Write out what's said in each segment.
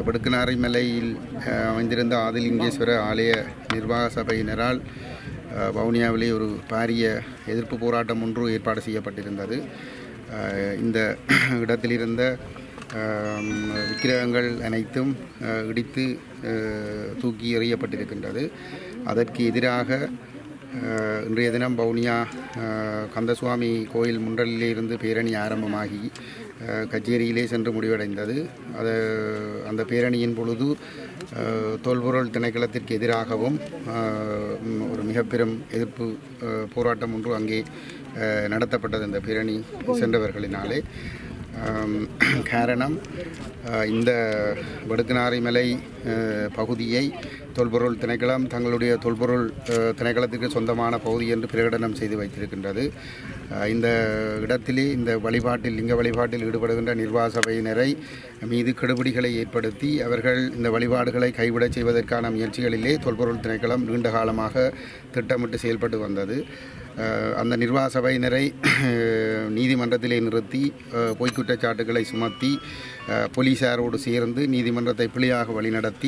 வடுக்குநாரை மலையில் அஹ், அமைந்திருந்த ஆதிலிங்கேஸ்வர ஆலய நிர்வாக சபையினரால் அஹ், வவுனியாவிலே ஒரு பாரிய எதிர்ப்பு போராட்டம் ஒன்று ஏற்பாடு செய்யப்பட்டிருந்தது அஹ், இந்த இடத்திலிருந்த ஆம், விக்கிரகங்கள் அனைத்தும் அஹ், இடித்து அஹ், தூக்கி எறியப்பட்டிருக்கின்றது அதற்கு எதிராக அஹ், இன்றைய தினம் வவுனியா அஹ், கந்தசுவாமி கோயில் முன்றலிலே இருந்து பேரணி ஆரம்பமாகி அஹ், கச்சேரியிலே சென்று முடிவடைந்தது அது அந்த பேரணியின் பொழுது அஹ், தொல்பொருள் திணைக்களத்திற்கு எதிராகவும் அஹ், ம், ஒரு மிக பெரும் எதிர்ப்பு அஹ், போராட்டம் ஒன்று அங்கே அஹ், நடத்தப்பட்டது இந்த பேரணி சென்றவர்களினாலே ஆம், காரணம் அஹ், இந்த வடுக்குநாரை மலை அஹ், பகுதியை தொல்பொருள் திணைக்களம் தங்களுடைய தொல்பொருள் அஹ், திணைக்களத்திற்கு சொந்தமான பகுதி என்று பிரகடனம் செய்து வைத்திருக்கின்றது அஹ், இந்த இடத்திலே இந்த வழிபாட்டில் லிங்க வழிபாட்டில் ஈடுபடுகின்ற நிர்வாக சபையினரை மீது கெடுபிடிகளை ஏற்படுத்தி அவர்கள் இந்த வழிபாடுகளை கைவிடச் செய்வதற்கான முயற்சிகளிலே தொல்பொருள் திணைக்களம் நீண்ட காலமாக திட்டமிட்டு செயல்பட்டு வந்தது அஹ், அந்த நிர்வாக சபையினரை அஹ், நீதிமன்றத்திலே நிறுத்தி அஹ், பொய்க் குற்றச்சாட்டுகளை சுமத்தி அஹ், போலீசாரோடு சேர்ந்து நீதிமன்றத்தை பிழையாக வழிநடத்தி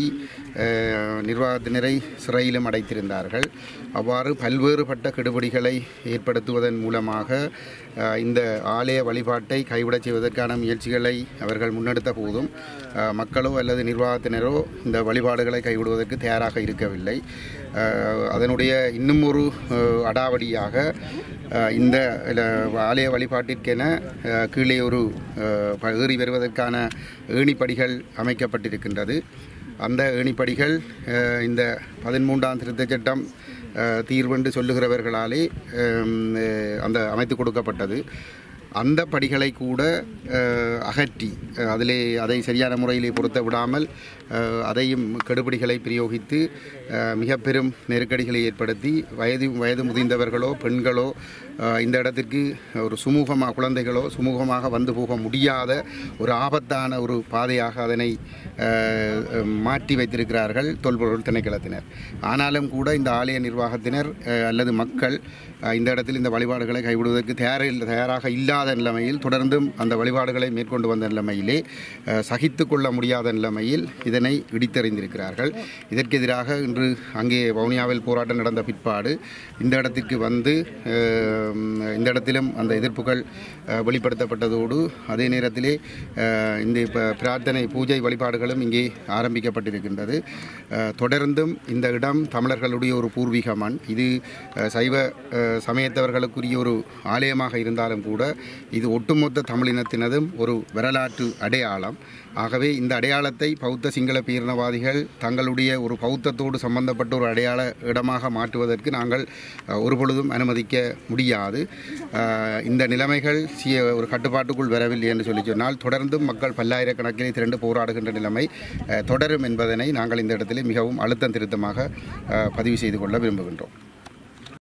அஹ், நிர்வாகத்தினரை சிறையிலும் அடைத்திருந்தார்கள் அவ்வாறு பல்வேறுபட்ட கெடுபிடிகளை ஏற்படுத்துவதன் மூலமாக அஹ், இந்த ஆலய வழிபாட்டை கைவிடச் செய்வதற்கான முயற்சிகளை அவர்கள் முன்னெடுத்த போதும் அஹ், மக்களோ அல்லது நிர்வாகத்தினரோ இந்த வழிபாடுகளை கைவிடுவதற்கு தயாராக இருக்கவில்லை அஹ், அதனுடைய இன்னும் ஒரு அஹ், அடாவடியாக அஹ், இந்த இல- ஆலய வழிபாட்டிற்கென அஹ், கீழே ஒரு அஹ், ப- ஏறி வருவதற்கான ஏணிப்படிகள் அமைக்கப்பட்டிருக்கின்றது அந்த ஏணிப்படிகள் அஹ், இந்த பதிமூன்றாம் திருத்தச் சட்டம் அஹ், தீர்வென்று சொல்லுகிறவர்களாலே அஹ், அந்த அமைத்து கொடுக்கப்பட்டது அந்த படிகளை கூட அஹ், அகற்றி அஹ், அதிலே அதை சரியான முறையிலே பொருத்த விடாமல் அஹ், அதையும் கெடுபிடிகளை பிரயோகித்து அஹ், மிக பெரும் நெருக்கடிகளை ஏற்படுத்தி வயது வயது முதிர்ந்தவர்களோ பெண்களோ அஹ், இந்த இடத்திற்கு ஒரு சுமூகமாக குழந்தைகளோ சுமூகமாக வந்து போக முடியாத ஒரு ஆபத்தான ஒரு பாதையாக அதனை அஹ், மாற்றி வைத்திருக்கிறார்கள் தொல்பொருள் திணைக்களத்தினர் ஆனாலும் கூட இந்த ஆலய நிர்வாகத்தினர் அஹ், அல்லது மக்கள் அஹ், இந்த இடத்தில் இந்த வழிபாடுகளை கைவிடுவதற்கு தயார தயாராக இல்லாத நிலைமையில் தொடர்ந்தும் அந்த வழிபாடுகளை மேற்கொண்டு வந்த நிலைமையிலே அஹ், சகித்து கொள்ள முடியாத நிலைமையில் இதனை இடித்தறிந்திருக்கிறார்கள் இதற்கு எதிராக இன்று அங்கே வவுனியாவில் போராட்டம் நடந்த பிற்பாடு இந்த இடத்திற்கு வந்து அஹ், இந்த இடத்திலும் அந்த எதிர்ப்புகள் அஹ், வெளிப்படுத்தப்பட்டதோடு அதே நேரத்திலே அஹ், இந்த ப- பிரார்த்தனை பூஜை வழிபாடுகளும் இங்கே ஆரம்பிக்கப்பட்டிருக்கின்றது அஹ், தொடர்ந்தும் இந்த இடம் தமிழர்களுடைய ஒரு பூர்வீக மண் இது அஹ், சைவ அஹ், சமயத்தவர்களுக்குரிய ஒரு ஆலயமாக இருந்தாலும் கூட இது ஒட்டுமொத்த தமிழினத்தினதும் ஒரு வரலாற்று அடையாளம் ஆகவே இந்த அடையாளத்தை பௌத்த சிங்கள பீரணவாதிகள் தங்களுடைய ஒரு பௌத்தத்தோடு சம்பந்தப்பட்ட ஒரு அடையாள இடமாக மாற்றுவதற்கு நாங்கள் அஹ், ஒருபொழுதும் அனுமதிக்க முடியாது அஹ், இந்த நிலைமைகள் சி- ஒரு கட்டுப்பாட்டுக்குள் வரவில்லை என்று சொல்லி சொன்னால் தொடர்ந்தும் மக்கள் பல்லாயிரக்கணக்கிலே திரண்டு போராடுகின்ற நிலைமை அஹ், தொடரும் என்பதனை நாங்கள் இந்த இடத்திலே மிகவும் அழுத்தம் திருத்தமாக அஹ், பதிவு செய்து கொள்ள விரும்புகின்றோம்